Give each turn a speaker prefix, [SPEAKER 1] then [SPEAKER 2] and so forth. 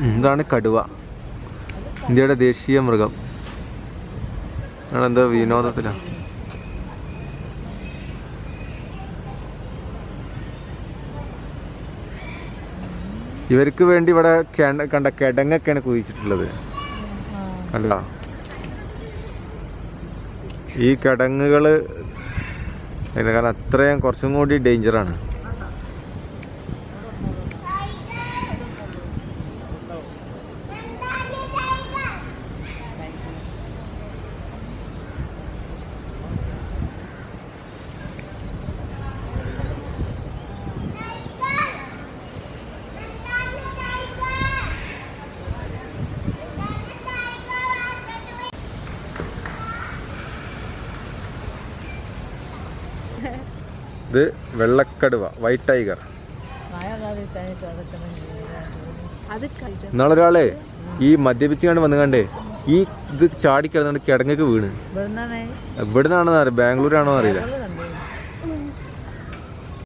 [SPEAKER 1] ഉം, ഇതാണ് കടുവ ഇന്ത്യയുടെ ദേശീയ മൃഗം എന്താ വിനോദത്തിലാ ഇവർക്ക് വേണ്ടി ഇവിടെ കിണ- കണ്ട കിടങ്ങൊക്കെയാണ് കുഴിച്ചിട്ടുള്ളത് അല്ല ഈ കിടങ്ങുകള് അതിന് കാരണം അത്രയും കുറച്ചും കൂടി ഡേഞ്ചറാണ് ഇത് വെള്ളക്കടുവ വൈറ്റ് ടൈഗർ ഇന്നാളൊരാളെ ഈ മദ്യപിച്ച് കണ്ട് വന്നു കണ്ടേ ഈ ഇത് ചാടിക്കിടന്നുകൊണ്ട് കിടങ്ങക്ക് വീണ് എവിടുന്നാണെന്ന് അറിയാം ബാംഗ്ലൂരാണോ അറിയില്ല